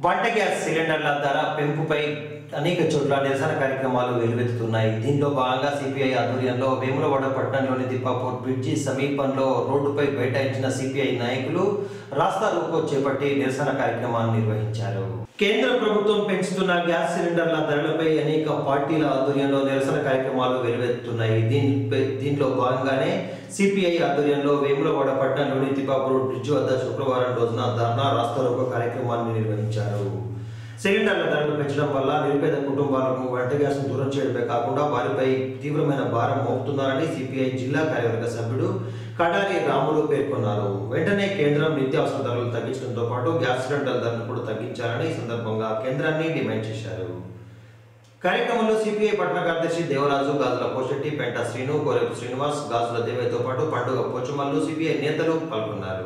వంట గ్యాస్ సిలిండర్ల ధర పెంపుపై అనేక చోట్ల నిరసన కార్యక్రమాలు వెలువెత్తుతున్నాయి దీనిలో భాగంగా సిపిఐ ఆధ్వర్యంలో వేములవాడ పట్టణంలోని దిప్పాపూర్ బ్రిడ్జి సమీపంలో రోడ్డుపై బైఠాయించిన సిపిఐ నాయకులు రాస్తా రోకో చేపట్టి నిరసన కార్యక్రమాన్ని నిర్వహించారు కేంద్ర ప్రభుత్వం పెంచుతున్న గ్యాస్ సిలిండర్ల ధరలపై అనేక పార్టీల ఆధ్వర్యంలో నిరసన కార్యక్రమాలు వెలువెత్తుతున్నాయి దీనిపై దీంట్లో భాగంగానే సిపిఐ ఆధ్వర్యంలో వేములవాడ పట్టణంలోని తిపాపూర్ బ్రిడ్జ్ వద్ద శుక్రవారం రోజున ధర్నా రాస్తారోకో కార్యక్రమాన్ని నిర్వహించారు సిలిండర్ల ధరలు పెంచడం వల్ల నిరుపేద కుటుంబాలకు వంట గ్యాస్ను దూరం చేయడమే కాకుండా వారిపై తీవ్రమైన భారం మోపుతున్నారని సిపిఐ జిల్లా కార్యవర్గ సభ్యుడు కడారి రాములు పేర్కొన్నారు వెంటనే కేంద్రం నిత్యావసర ధరలు తగ్గించడంతో పాటు గ్యాస్ సిలిండర్ల ధరలు కూడా తగ్గించాలని ఈ సందర్భంగా కేంద్రాన్ని డిమాండ్ చేశారు కార్యక్రమంలో సిపిఐ పట్టణ కార్యదర్శి దేవరాజు గాజుల పోషెట్టి పెంట శ్రీను కోరేపు శ్రీనివాస్ గాజుల దేవయ్యతో పాటు పండుగ పోచుమల్లు సిపిఐ నేతలు పాల్గొన్నారు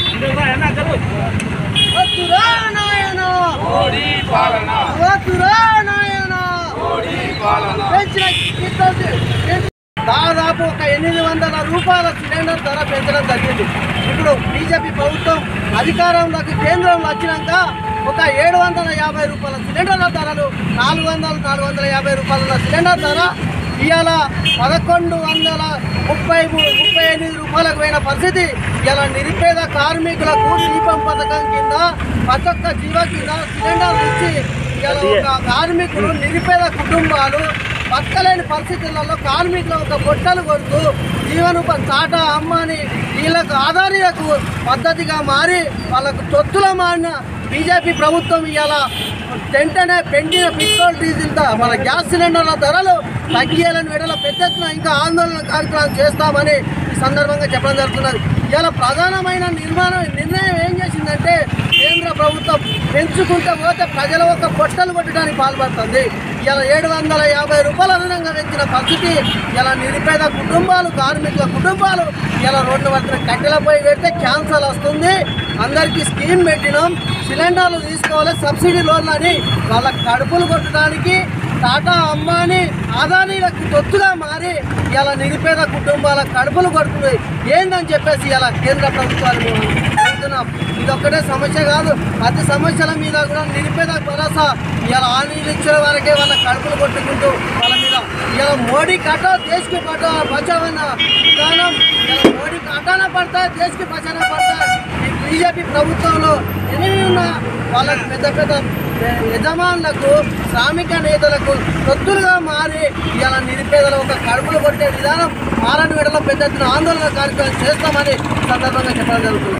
వద్దురా నాయనా మోడీ పాలన వద్దురా నాయనా మోడీ పాలన పెంచిన కిట్టు పెంచి- దాదాపు ఒక ఎనిమిది వందల రూపాయల సిలిండర్ ధర పెంచడం జరిగింది ఇప్పుడు బీజేపీ ప్రభుత్వం అధికారంలోకి కేంద్రంలో వచ్చినాక ఒక ఏడు వందల యాభై రూపాయల సిలిండర్ల ధరలు నాలుగు వందల నాలుగు వందల యాభై రూపాయల సిలిండర్ ధర ఇవాళ పదకొండు వందల ముప్పై మూడు ముప్పై ఎనిమిది రూపాయలకు పోయిన పరిస్థితి ఇలా నిరుపేద కార్మికులకు దీపం పథకం కింద ప్రతి ఒక్క జీవ కింద సిలిండర్లు ఇచ్చి ఇలా ఒక కార్మికులు నిరుపేద కుటుంబాలు బతకలేని పరిస్థితులలో కార్మికులు ఒక పొట్టలు కొడుతూ జీవనోపాధి టాటా అమ్మని వీళ్ళకు ఆధారీయకు పద్ధతిగా మారి వాళ్ళకు తొత్తుల మారిన బీజేపీ ప్రభుత్వం ఇవాళ వెంటనే పెంచిన పెట్రోల్ డీజిల్ ధర, మన గ్యాస్ సిలిండర్ల ధరలు తగ్గియాలని విడల పెద్ద ఎత్తున ఇంకా ఆందోళన కార్యక్రమం చేస్తామని ఈ సందర్భంగా చెప్పడం జరుగుతున్నది ఇవాళ ప్రధానమైన నిర్మాణం నిర్ణయం ఏం చేసిందంటే కేంద్ర ప్రభుత్వం పెంచుకుంటూ పోతే ప్రజల ఒక పొట్టలు కొట్టడానికి పాల్పడుతుంది ఇలా ఏడు వందల యాభై రూపాయల అదనంగా పెంచిన పరిస్థితి ఇలా నిరుపేద కుటుంబాలు కార్మికుల కుటుంబాలు ఇలా రోడ్డు వద్ద కట్టెలపై పెడితే క్యాన్సర్ వస్తుంది అందరికీ స్కీమ్ పెట్టినాం సిలిండర్లు తీసుకోవాలి సబ్సిడీ లోన్లు అని వాళ్ళ కడుపులు కొట్టడానికి టాటా అంబానీ ఆదానీలకు తొత్తుగా మారి ఇలా నిరుపేద కుటుంబాల కడుపులు కొడుతుంది ఏందని చెప్పేసి ఇలా కేంద్ర ప్రభుత్వాన్ని మేము అడుగుతున్నాం ఇది ఒక్కటే సమస్య కాదు ప్రతి సమస్యల మీద కూడా నిరుపేద భరోసా ఇలా హామీలు ఇచ్చిన వరకే వాళ్ళ కడుపులు కొట్టుకుంటూ వాళ్ళ మీద ఇలా మోడీ కటో దేశకి పటో బచావన్న విధానం ఇలా మోడీ కటాన పడతా దేశకి బచాన పడతా ఈ బీజేపీ ప్రభుత్వంలో ఎనిమిది ఉన్న వాళ్ళకి పెద్ద పెద్ద యజమానులకు శ్రామిక నేతలకు తొత్తులుగా మారి ఇలా నిరుపేదలు ఒక కడుపులు కొట్టే విధానం మారని విడలో పెద్ద ఎత్తున ఆందోళన కార్యక్రమం చేస్తామని ఈ సందర్భంగా చెప్పడం జరుగుతుంది